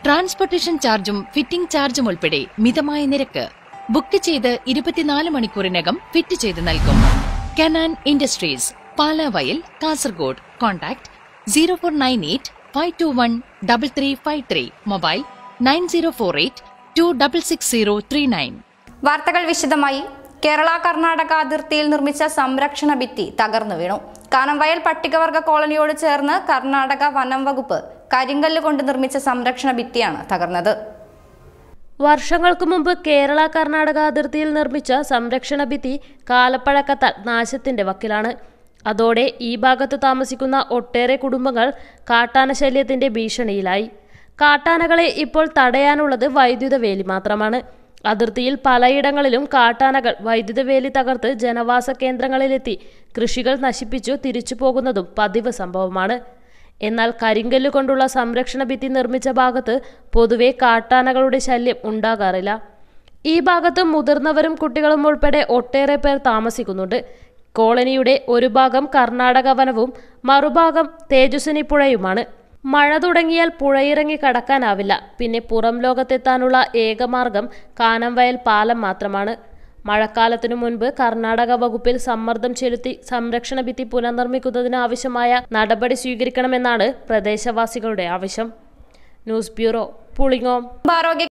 transportation ചാർജും fitting ചാർജും ഉൾപ്പെടെ മിതമായ നിരക്ക് ബുക്ക് ചെയ്ത് ഇരുപത്തിനാല് മണിക്കൂറിനകം ഫിറ്റ് ചെയ്ത് നൽകും Kanan industries Palavayal Kasaragod contact zero four nine eight five two one double three five three mobile nine zero four eight two double six zero three nine വാർത്തകൾ വിശദമായി കേരള കർണാടക അതിർത്തിയിൽ നിർമ്മിച്ച സംരക്ഷണ ഭിത്തി തകർന്നു വീണു കാനംവയൽ പട്ടികവർഗ കോളനിയോട് ചേർന്ന് കർണാടക വനം വകുപ്പ് കരിങ്കല്ല് കൊണ്ട് നിർമ്മിച്ച സംരക്ഷണ ഭിത്തിയാണ് തകർന്നത് വർഷങ്ങൾക്ക് മുമ്പ് കേരള കർണാടക അതിർത്തിയിൽ നിർമ്മിച്ച സംരക്ഷണ ഭിത്തി കാലപ്പഴക്കത്താൽ നാശത്തിന്റെ വക്കിലാണ് അതോടെ ഈ ഭാഗത്ത് താമസിക്കുന്ന ഒട്ടേറെ കുടുംബങ്ങൾ കാട്ടാന ശല്യത്തിന്റെ ഭീഷണിയിലായി കാട്ടാനകളെ ഇപ്പോൾ തടയാനുള്ളത് വൈദ്യുത വേലി മാത്രമാണ് അതിർത്തിയിൽ പലയിടങ്ങളിലും കാട്ടാനകൾ വൈദ്യുത വേലി തകർത്ത് ജനവാസ കേന്ദ്രങ്ങളിലെത്തി കൃഷികൾ നശിപ്പിച്ചു തിരിച്ചു പോകുന്നതും പതിവ് സംഭവമാണ് എന്നാൽ കരിങ്കല്ല് കൊണ്ടുള്ള സംരക്ഷണ ഭിത്തി നിർമ്മിച്ച ഭാഗത്ത് പൊതുവെ കാട്ടാനകളുടെ ശല്യം ഉണ്ടാകാറില്ല ഈ ഭാഗത്ത് മുതിർന്നവരും കുട്ടികളും ഉൾപ്പെടെ ഒട്ടേറെ പേർ താമസിക്കുന്നുണ്ട് കോളനിയുടെ ഒരു ഭാഗം കർണാടക വനവും മറുഭാഗം തേജസ്വിനി പുഴയുമാണ് മഴ തുടങ്ങിയാൽ പുഴയിറങ്ങി കടക്കാനാവില്ല പിന്നെ പുറം ലോകത്തെത്താനുള്ള ഏകമാർഗം കാനംവയൽ പാലം മാത്രമാണ് മഴക്കാലത്തിനു മുൻപ് കർണാടക വകുപ്പിൽ സമ്മർദ്ദം ചെലുത്തി സംരക്ഷണ ഭിത്തി പുനർനിർമ്മിക്കുന്നതിന് ആവശ്യമായ നടപടി സ്വീകരിക്കണമെന്നാണ് പ്രദേശവാസികളുടെ ആവശ്യം ന്യൂസ് ബ്യൂറോ പുളിങ്ങോം ആരോഗ്യ